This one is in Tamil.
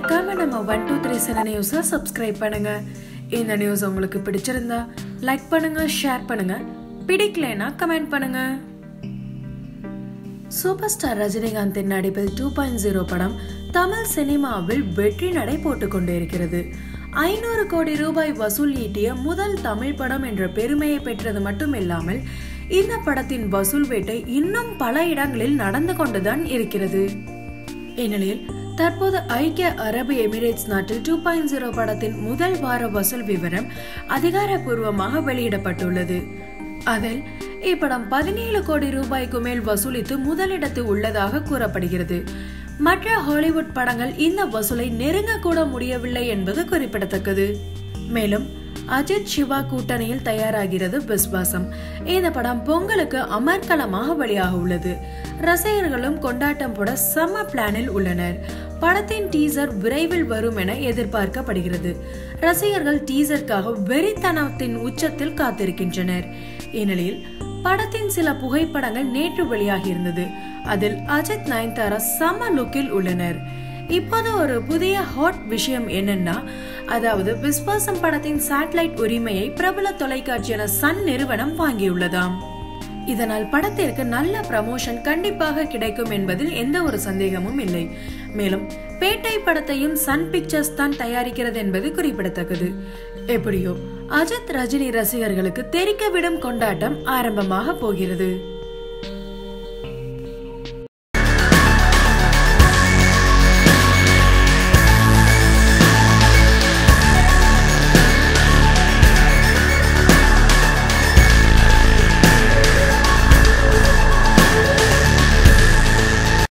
மறக்காம நம்ம ஒன் டூ த்ரீ செவன் நியூஸை சப்ஸ்கிரைப் பண்ணுங்க இந்த நியூஸ் உங்களுக்கு பிடிச்சிருந்தா லைக் பண்ணுங்க ஷேர் பண்ணுங்க பிடிக்கலைன்னா கமெண்ட் பண்ணுங்க சூப்பர் ஸ்டார் ரஜினிகாந்தின் நடிப்பில் டூ பாயிண்ட் ஜீரோ படம் தமிழ் சினிமாவில் வெற்றி நடை போட்டுக் கொண்டிருக்கிறது ஐநூறு கோடி ரூபாய் வசூல் ஈட்டிய முதல் தமிழ் படம் என்ற பெருமையை பெற்றது மட்டுமில்லாமல் இந்த படத்தின் வசூல் வேட்டை இன்னும் பல இடங்களில் நடந்து கொண்டுதான் இருக்கிறது இந்நிலையில் தற்போது ஐக்கிய அரபு எமிரேட்ஸ் நாட்டில் டூ பாயிண்ட் ஜீரோ படத்தின் முதல் வார வசூல் விவரம் அதிகாரப்பூர்வமாக வெளியிடப்பட்டுள்ளது அதில் இப்படம் பதினேழு கோடி ரூபாய்க்கு மேல் வசூலித்து முதலிடத்து உள்ளதாக கூறப்படுகிறது மற்ற ஹாலிவுட் படங்கள் இந்த வசூலை நெருங்க கூட முடியவில்லை என்பது குறிப்பிடத்தக்கது மேலும் அஜித் சிவா கூட்டணியில் தயாராகிறது விஸ்வாசம் இந்த படம் பொங்கலுக்கு அமர்க்கலமாக வெளியாக உள்ளது ரசிகர்களும் கொண்டாட்டம் போட செம்ம பிளானில் உள்ளனர் படத்தின் டீசர் விரைவில் வரும் என எதிர்பார்க்கப்படுகிறது ரசிகர்கள் டீசருக்காக வெறித்தனத்தின் உச்சத்தில் காத்திருக்கின்றனர் இந்நிலையில் படத்தின் சில புகைப்படங்கள் நேற்று வெளியாகி இருந்தது அதில் அஜித் நயன்தாரா சம லுக்கில் உள்ளனர் இப்போது ஒரு புதிய ஹாட் விஷயம் என்னன்னா அதாவது விஸ்வாசம் படத்தின் சேட்டலைட் உரிமையை பிரபல தொலைக்காட்சியான சன் நிறுவனம் வாங்கியுள்ளதாம் இதனால் படத்திற்கு நல்ல ப்ரமோஷன் கண்டிப்பாக கிடைக்கும் என்பதில் எந்த ஒரு சந்தேகமும் இல்லை மேலும் பேட்டை படத்தையும் சன் பிக்சர்ஸ் தான் தயாரிக்கிறது என்பது குறிப்பிடத்தக்கது எப்படியோ அஜித் ரஜினி ரசிகர்களுக்கு தெரிக்க விடும் கொண்டாட்டம் ஆரம்பமாக போகிறது